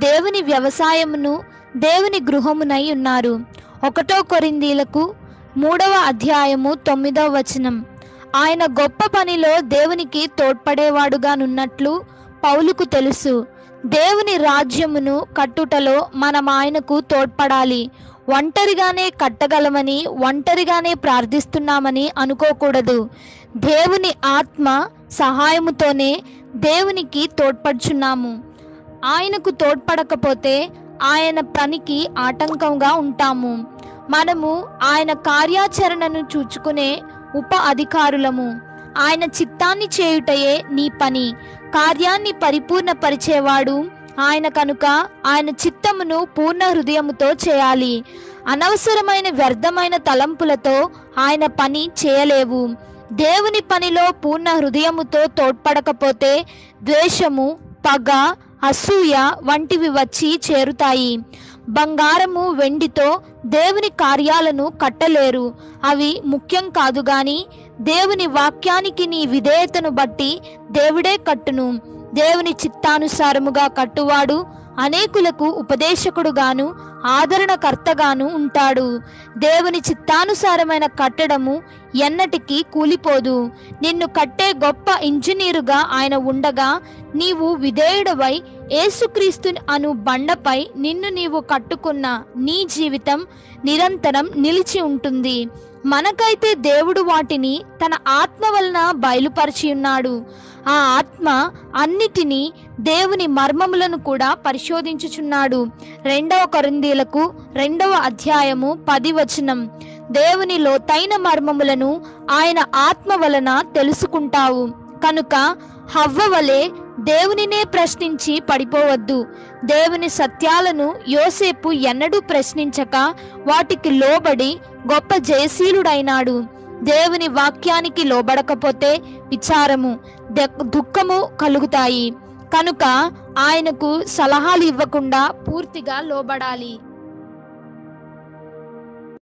దేవుని వ్యవసాయమును దేవుని గృహమునై ఉన్నారు ఒకటో కొరిందీలకు మూడవ అధ్యాయము తొమ్మిదవ వచనం ఆయన గొప్ప పనిలో దేవునికి తోడ్పడేవాడుగానున్నట్లు పౌలుకు తెలుసు దేవుని రాజ్యమును కట్టుటలో మనం ఆయనకు తోడ్పడాలి ఒంటరిగానే కట్టగలమని ఒంటరిగానే ప్రార్థిస్తున్నామని అనుకోకూడదు దేవుని ఆత్మ సహాయముతోనే దేవునికి తోడ్పడుచున్నాము ఆయనకు తోడ్పడకపోతే ఆయన పనికి ఆటంకంగా ఉంటాము మనము ఆయన కార్యాచరణను చూచుకునే ఉప అధికారులము ఆయన చిత్తాన్ని చేయుటయే నీ పని కార్యాన్ని పరిపూర్ణపరిచేవాడు ఆయన కనుక ఆయన చిత్తమును పూర్ణ హృదయముతో చేయాలి అనవసరమైన వ్యర్థమైన తలంపులతో ఆయన పని చేయలేవు దేవుని పనిలో పూర్ణ హృదయముతో తోడ్పడకపోతే ద్వేషము పగ అసూయ వంటివి వచ్చి చేరుతాయి బంగారము వెండితో దేవుని కార్యాలను కట్టలేరు అవి ముఖ్యం కాదు గాని దేవుని వాక్యానికి నీ విధేయతను బట్టి దేవుడే కట్టును దేవుని చిత్తానుసారముగా కట్టువాడు అనేకులకు ఉపదేశకుడుగాను ఆదరణకర్తగాను ఉంటాడు దేవుని చిత్తానుసారమైన కట్టడము ఎన్నటికీ కూలిపోదు నిన్ను కట్టే గొప్ప ఇంజనీరుగా ఆయన ఉండగా నీవు విధేయుడవై యేసుక్రీస్తు అను బండపై నిన్ను నీవు కట్టుకున్న నీ జీవితం నిరంతరం నిలిచి ఉంటుంది మనకైతే దేవుడు వాటిని తన ఆత్మ వలన బయలుపరిచి ఉన్నాడు ఆ ఆత్మ అన్నిటినీ దేవుని మర్మములను కూడా పరిశోధించుచున్నాడు రెండవ కొరిందీలకు రెండవ అధ్యాయము పది వచనం దేవుని లోతైన మర్మములను ఆయన ఆత్మ వలన తెలుసుకుంటావు కనుక హవ్వ వలె దేవునినే ప్రశ్నించి పడిపోవద్దు దేవుని సత్యాలను యోసేపు ఎన్నడూ ప్రశ్నించక వాటికి లోబడి గొప్ప జయశీలుడైనాడు దేవుని వాక్యానికి లోబడకపోతే విచారము దెక్- దుఃఖము కలుగుతాయి కనుక ఆయనకు సలహాలు ఇవ్వకుండా పూర్తిగా లోబడాలి